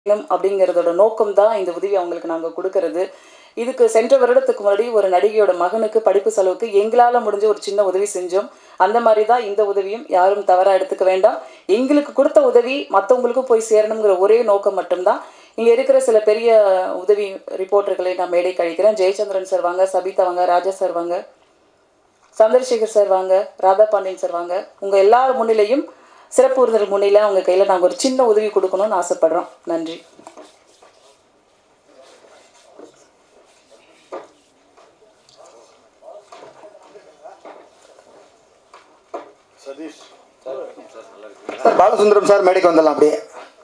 வேணும் அப்படிங்கிறதோட நோக்கம் தான் இந்த உதவி அவங்களுக்கு நாங்கள் கொடுக்கறது இதுக்கு சென்ற வருடத்துக்கு முன்னாடி ஒரு நடிகையோட மகனுக்கு படிப்பு செலவுக்கு எங்களால் முடிஞ்ச ஒரு சின்ன உதவி செஞ்சோம் அந்த மாதிரி தான் இந்த உதவியும் யாரும் தவறாக எடுத்துக்க வேண்டாம் எங்களுக்கு கொடுத்த உதவி மற்றவங்களுக்கும் போய் சேரணுங்கிற ஒரே நோக்கம் மட்டும்தான் இங்கே இருக்கிற சில பெரிய உதவி ரிப்போர்ட்டர்களை நான் மேடை கழிக்கிறேன் ஜெயச்சந்திரன் சார் வாங்க சபிதா வாங்க ராஜா சார் வாங்க சந்திரசேகர் சார் வாங்க ராதா பாண்டியன் சார் வாங்க உங்கள் எல்லார் முன்னிலையும் சிறப்பு விருந்தினர் முன்னிலையில் அவங்க கையில் நாங்கள் ஒரு சின்ன உதவி கொடுக்கணும்னு ஆசைப்படுறோம் நன்றி சார் பாலசுந்தரம் சார் மேடைக்கு வந்துடலாம் அப்படியே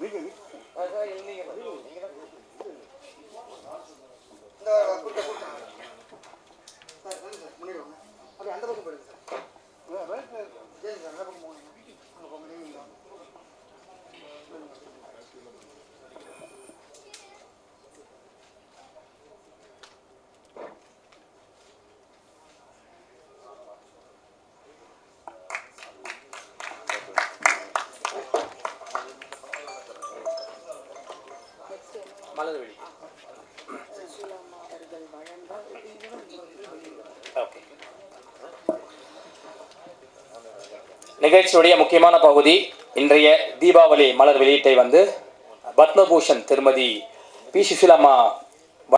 நிகழ்ச்சியுடைய முக்கியமான பகுதி இன்றைய தீபாவளி மலர் வெளியீட்டை வந்து பத்மபூஷன் திருமதி பி சுஷிலாமா